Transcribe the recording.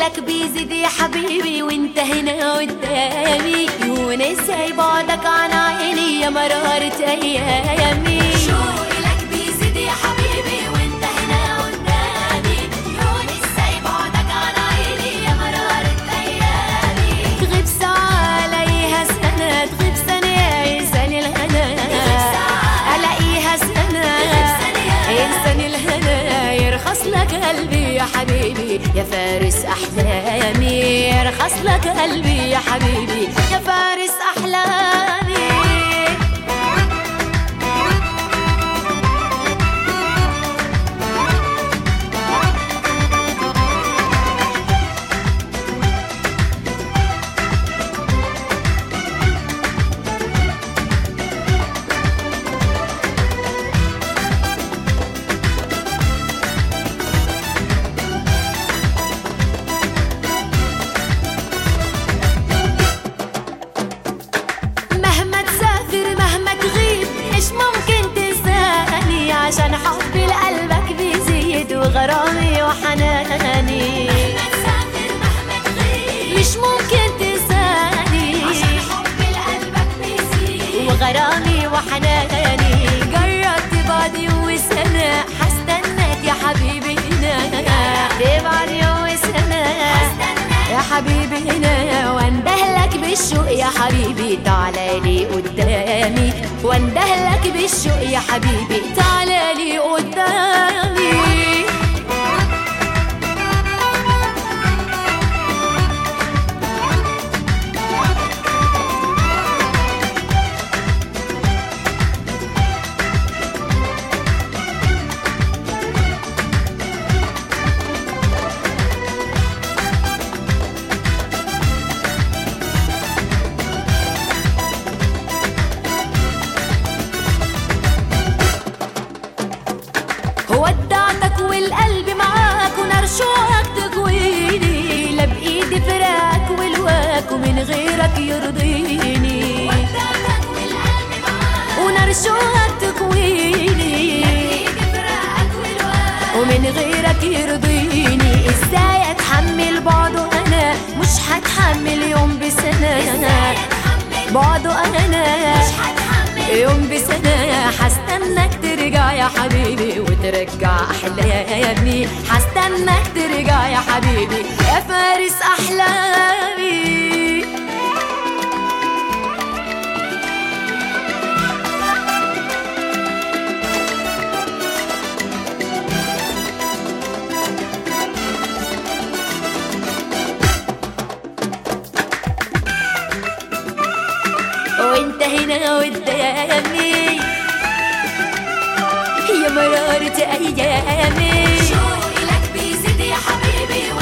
لك بيزيد يا حبيبي وانت هنا قدامي ونسي بعدك عن عيني يا مرارة ايامي شوقي لك بيزيد يا حبيبي وانت هنا قدامي ونسي بعدك عن عيني يا مرارة ايامي تغيب ساعة عليها سنة تغيب سنة ينساني الهنا الاقيها سنة ينساني الهنا يرخص لك قلبي يا حبيبي يا فارس احلامي يرخص لك قلبي يا حبيبي يا فارس احلامي مهما تسافر مهما تغيب مش ممكن تنساني عشان حبي لقلبك بيزيد وغرامي وحناني مهما تسافر مهما تغيب مش ممكن تنساني عشان حبي لقلبك بيزيد وغرامي وحناني جربت بعد يوم سنة حستناك يا حبيبي هنا بعد يوم سنة يا حبيبي هنا واندهلك بالشوق يا حبيبي تعالى لي قدامي واندهلك بالشوق يا حبيبي تعالى لي قدامي ودعتك والقلب معاك ونار شوقك تقويني لا بايدي فراق والواك ومن غيرك يرضيني ودعتك والقلب معاك ونار شوقك تقويني ايدي فراقك والوقت ومن غيرك يرضيني ازاي اتحمل بعده انا مش هتحمل يوم بسنه اتحمل بعده انا مش هتحمل يوم بسنة حستناك ترجع يا حبيبي وترجع أحلامي حستناك ترجع يا حبيبي يا فارس أحلامي وانت هنا قدامي يا مرارة أيامي شوقي لك بيزيد يا حبيبي